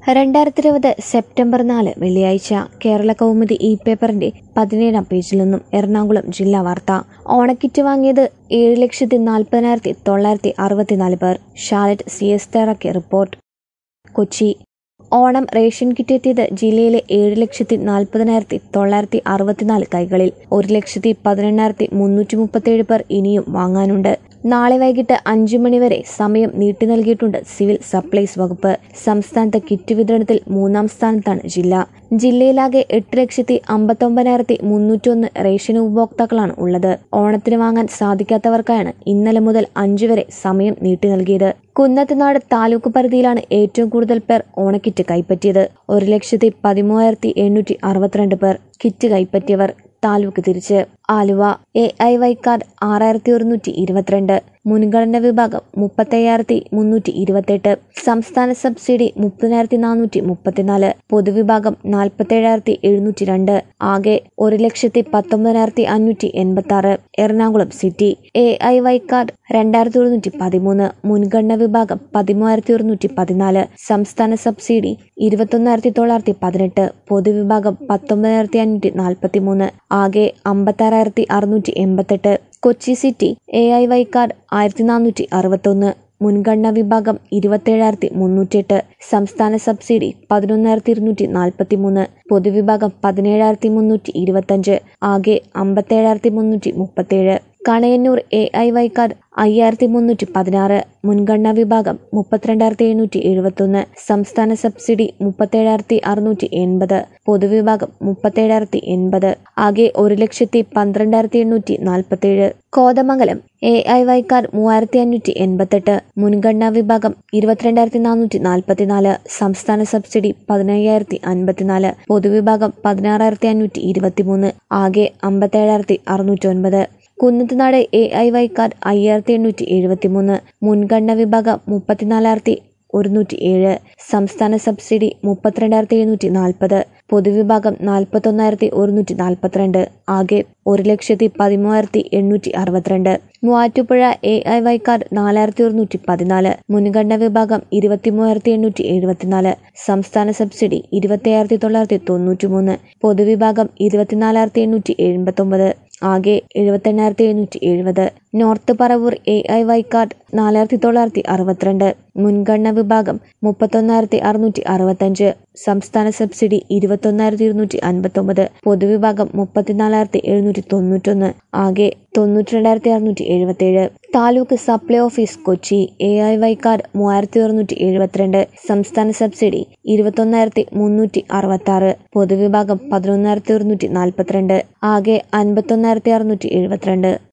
രണ്ടായിരത്തി ഇരുപത് സെപ്റ്റംബർ നാല് വെള്ളിയാഴ്ച കേരള കൗമുദി ഇ പേപ്പറിന്റെ പതിനേഴാം പേജിൽ നിന്നും എറണാകുളം ജില്ലാ വാർത്ത ഓണക്കിറ്റ് വാങ്ങിയത് ഏഴ് ലക്ഷത്തി നാൽപ്പതിനായിരത്തി തൊള്ളായിരത്തി അറുപത്തിനാല് പേർ ഷാലറ്റ് സി എസ് തയ്യാറാക്കിയ report Kochi Onam ration kit എത്തിയത് ജില്ലയിലെ ഏഴ് ലക്ഷത്തി നാൽപ്പതിനായിരത്തി തൊള്ളായിരത്തി അറുപത്തിനാല് കൈകളിൽ ഒരു ലക്ഷത്തി പതിനെണ്ണായിരത്തി മുന്നൂറ്റി മുപ്പത്തേഴ് പേർ ഇനിയും വാങ്ങാനുണ്ട് നാളെ വൈകിട്ട് അഞ്ചു മണിവരെ സമയം നീട്ടി നൽകിയിട്ടുണ്ട് സിവിൽ സപ്ലൈസ് വകുപ്പ് സംസ്ഥാനത്ത് കിറ്റ് വിതരണത്തിൽ മൂന്നാം സ്ഥാനത്താണ് ജില്ല ജില്ലയിലാകെ എട്ട് ലക്ഷത്തി അമ്പത്തൊമ്പതിനായിരത്തി മുന്നൂറ്റൊന്ന് റേഷൻ ഉപഭോക്താക്കളാണ് ഉള്ളത് ഓണത്തിന് വാങ്ങാൻ സാധിക്കാത്തവർക്കാണ് ഇന്നലെ മുതൽ അഞ്ചു വരെ സമയം നീട്ടി നൽകിയത് കുന്നത്തുനാട് താലൂക്ക് പരിധിയിലാണ് ഏറ്റവും കൂടുതൽ പേർ ഓണക്കിറ്റ് കൈപ്പറ്റിയത് ഒരു ലക്ഷത്തി പതിമൂവായിരത്തി എണ്ണൂറ്റി അറുപത്തിരണ്ട് പേർ കിറ്റ് കൈപ്പറ്റിയവർ താലൂക്ക് തിരിച്ച് Aluva A I Y card ആറായിരത്തി ഒരുന്നൂറ്റി ഇരുപത്തിരണ്ട് മുൻഗണന വിഭാഗം മുപ്പത്തയ്യായിരത്തി മുന്നൂറ്റി ഇരുപത്തെട്ട് സംസ്ഥാന സബ്സിഡി മുപ്പതിനായിരത്തി നാനൂറ്റി മുപ്പത്തിനാല് പൊതുവിഭാഗം നാൽപ്പത്തേഴായിരത്തി എഴുന്നൂറ്റി രണ്ട് ആകെ ഒരു ലക്ഷത്തി പത്തൊമ്പതിനായിരത്തി അഞ്ഞൂറ്റി എൺപത്തി ആറ് Ernakulam city A I Y card രണ്ടായിരത്തി ഒരുന്നൂറ്റി പതിമൂന്ന് മുൻഗണന വിഭാഗം പതിമൂവായിരത്തി ഒരുന്നൂറ്റി പതിനാല് സംസ്ഥാന സബ്സിഡി ഇരുപത്തൊന്നായിരത്തി തൊള്ളായിരത്തി പതിനെട്ട് പൊതുവിഭാഗം പത്തൊമ്പതിനായിരത്തി അഞ്ഞൂറ്റി നാൽപ്പത്തി മൂന്ന് ആകെ അമ്പത്താറായിരത്തി അറുന്നൂറ്റി എൺപത്തെട്ട് Kochi city A I Y card ആയിരത്തി നാനൂറ്റി അറുപത്തൊന്ന് മുൻഗണനാ വിഭാഗം ഇരുപത്തേഴായിരത്തി മുന്നൂറ്റിയെട്ട് സംസ്ഥാന സബ്സിഡി പതിനൊന്നായിരത്തി ഇരുന്നൂറ്റി നാൽപ്പത്തി മൂന്ന് പൊതുവിഭാഗം പതിനേഴായിരത്തി മുന്നൂറ്റി ഇരുപത്തഞ്ച് ആകെ അമ്പത്തേഴായിരത്തി മുന്നൂറ്റി മുപ്പത്തേഴ് Kanayannur A I Y card അയ്യായിരത്തി മുന്നൂറ്റി പതിനാറ് മുൻഗണനാ വിഭാഗം മുപ്പത്തിരണ്ടായിരത്തി എഴുന്നൂറ്റി എഴുപത്തൊന്ന് സംസ്ഥാന സബ്സിഡി മുപ്പത്തേഴായിരത്തി അറുന്നൂറ്റി എൺപത് പൊതുവിഭാഗം മുപ്പത്തേഴായിരത്തി എൺപത് ആകെ ഒരു ലക്ഷത്തി പന്ത്രണ്ടായിരത്തി എണ്ണൂറ്റി നാൽപ്പത്തേഴ് Kothamangalam A I Y card മൂവായിരത്തി അഞ്ഞൂറ്റി എൺപത്തെട്ട് മുൻഗണനാ വിഭാഗം ഇരുപത്തിരണ്ടായിരത്തി നാനൂറ്റി നാൽപ്പത്തിനാല് സംസ്ഥാന സബ്സിഡി പതിനയ്യായിരത്തി അൻപത്തിനാല് പൊതുവിഭാഗം പതിനാറായിരത്തി അഞ്ഞൂറ്റി ഇരുപത്തിമൂന്ന് ആകെ അമ്പത്തേഴായിരത്തി അറുന്നൂറ്റൊൻപത് Kunnathunad A I Y card അയ്യായിരത്തി എണ്ണൂറ്റി എഴുപത്തിമൂന്ന് മുൻഗണന വിഭാഗം മുപ്പത്തിനാലായിരത്തി ഒരുന്നൂറ്റി ഏഴ് സംസ്ഥാന സബ്സിഡി മുപ്പത്തിരണ്ടായിരത്തി എഴുന്നൂറ്റി നാൽപ്പത് പൊതുവിഭാഗം നാൽപ്പത്തൊന്നായിരത്തി ഒരുന്നൂറ്റി നാൽപ്പത്തിരണ്ട് ആകെ ഒരു ലക്ഷത്തി പതിമൂവായിരത്തി എണ്ണൂറ്റി അറുപത്തിരണ്ട് Muvattupuzha A I Y card നാലായിരത്തി ഒരുന്നൂറ്റി പതിനാല് മുൻഗണന വിഭാഗം ഇരുപത്തിമൂവായിരത്തി എണ്ണൂറ്റി എഴുപത്തിനാല് സംസ്ഥാന സബ്സിഡി ഇരുപത്തിയായിരത്തി തൊള്ളായിരത്തി തൊണ്ണൂറ്റി മൂന്ന് പൊതുവിഭാഗം ഇരുപത്തിനാലായിരത്തി എണ്ണൂറ്റി എൺപത്തൊമ്പത് ആകെ എഴുപത്തെണ്ണായിരത്തി എഴുന്നൂറ്റി എഴുപത് north Paravur A I Y card നാലായിരത്തി തൊള്ളായിരത്തി അറുപത്തിരണ്ട് മുൻഗണന വിഭാഗം മുപ്പത്തൊന്നായിരത്തി അറുന്നൂറ്റി അറുപത്തഞ്ച് സംസ്ഥാന സബ്സിഡി ഇരുപത്തൊന്നായിരത്തി ഇരുന്നൂറ്റി അൻപത്തൊമ്പത് പൊതുവിഭാഗം മുപ്പത്തിനാലായിരത്തി എഴുന്നൂറ്റി തൊണ്ണൂറ്റൊന്ന് ആകെ തൊണ്ണൂറ്റി രണ്ടായിരത്തി അറുന്നൂറ്റി എഴുപത്തേഴ് taluk supply office Kochi A I Y card മൂവായിരത്തി ഒരുന്നൂറ്റി എഴുപത്തിരണ്ട് സംസ്ഥാന സബ്സിഡി ഇരുപത്തൊന്നായിരത്തി മുന്നൂറ്റി അറുപത്തി ആറ് പൊതുവിഭാഗം പതിനൊന്നായിരത്തി ഒരുന്നൂറ്റി നാൽപ്പത്തിരണ്ട് ആകെ അൻപത്തൊന്നായിരത്തി അറുന്നൂറ്റി എഴുപത്തിരണ്ട്